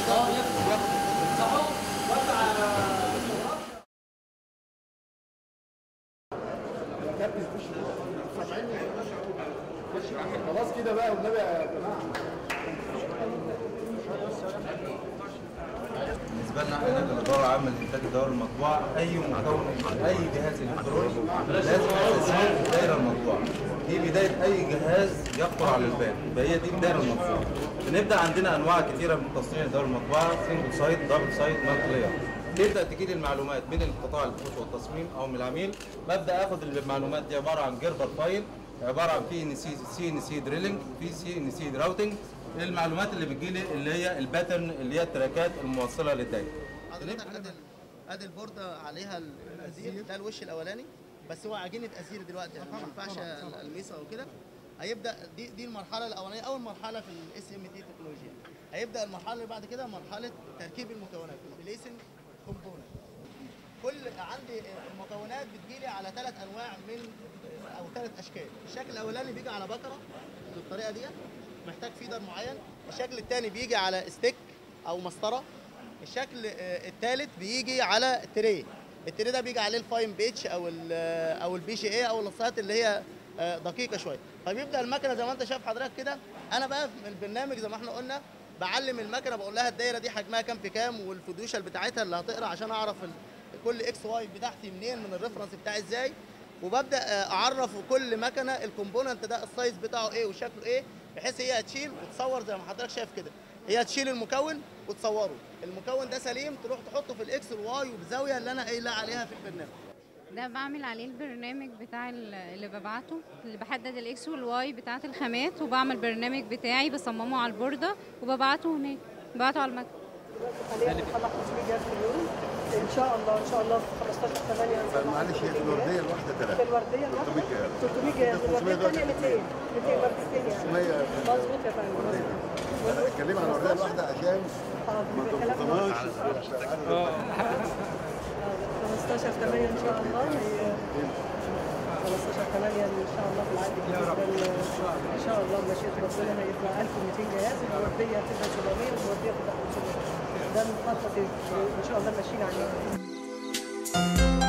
اه ياخد ياخد صحوا وقع خلاص كده بقى والنبي يا جماعه بالنسبه لنا احنا كاداره عامه لانتاج الدوائر المطبوعه اي مكون اي جهاز الكتروني لازم تسجيل في الدائره المطبوعه دي بدايه اي جهاز يخطر على البال يبقى هي دي الدائره المطبوعه بنبدا عندنا انواع كثيره من تصنيع الدوائر المطبوعه سنجل سايت دبل سايت مالتي لاير تبدا تجي لي المعلومات من القطاع البحوث والتصميم او من العميل ببدا اخد المعلومات دي عباره عن جربر فايل عباره عن في ان سي سي ان سي دريلنج في سي ان سي راوتنج المعلومات اللي بتجي لي اللي هي الباترن اللي هي التراكات الموصله للدايره حضرتك ادي ادي البورده عليها الازير ده الوش الاولاني بس هو عجينه ازير دلوقتي يعني ما ينفعش الميسه او كده هيبدا دي دي المرحله الاولانيه اول مرحله في الاس ام تي تكنولوجيا هيبدا المرحله اللي بعد كده مرحله تركيب المكونات البليسنج كومبوننت كل عندي المكونات بتجيلي على ثلاث انواع من او ثلاث اشكال الشكل الاولاني بيجي على بكره بالطريقه ديت محتاج فيدر معين الشكل الثاني بيجي على ستيك او مسطره الشكل الثالث بيجي على تري التري ده بيجي عليه الفاين بيتش او ال او البي شي اي او اللصات اللي هي آه، دقيقه شويه فبيبدا المكنه زي ما انت شايف حضرتك كده انا بقى في البرنامج زي ما احنا قلنا بعلم المكنه بقول لها الدايره دي حجمها كام في كام والفدوشه بتاعتها اللي هتقرا عشان اعرف ال- كل اكس واي بتاعتي منين من الريفرنس بتاعي ازاي وببدا آه، اعرف كل مكنه الكومبوننت ده السايز بتاعه ايه وشكله ايه بحيث هي هتشيل وتصور زي ما حضرتك شايف كده هي هتشيل المكون وتصوره المكون ده سليم تروح تحطه في الاكس والواي وبزاويه اللي انا قايله عليها في البرنامج ده بعمل عليه البرنامج بتاع ال- اللي ببعته اللي بحدد الاكس والواي بتاعت الخامات وبعمل برنامج بتاعي بصممه على البوردة وببعته هناك ببعته على المكتب حاليا بنطلع 500 جهاز في اليوم ان شاء الله ان شاء الله في 15 8 معلش هي في الورديه الواحده في ثلاثه الورديه الواحده 300 جهاز. 300 جهاز الورديه 500 الثانيه 200 200 وردتين يعني 500 مظبوط يا فندم مظبوط اتكلمي عن الورديه الواحده عشان حاضر ما يبقى كلام تنقصناش 15 8 ان شاء الله هي 15 8 ان شاء الله في العقد بالنسبه ل- ان شاء الله بمشيئه ربنا هيطلع 1200 جهاز الورديه هتبقى 700 والورديه هتبقى 500 ده المخطط ان شاء الله ماشيين عليه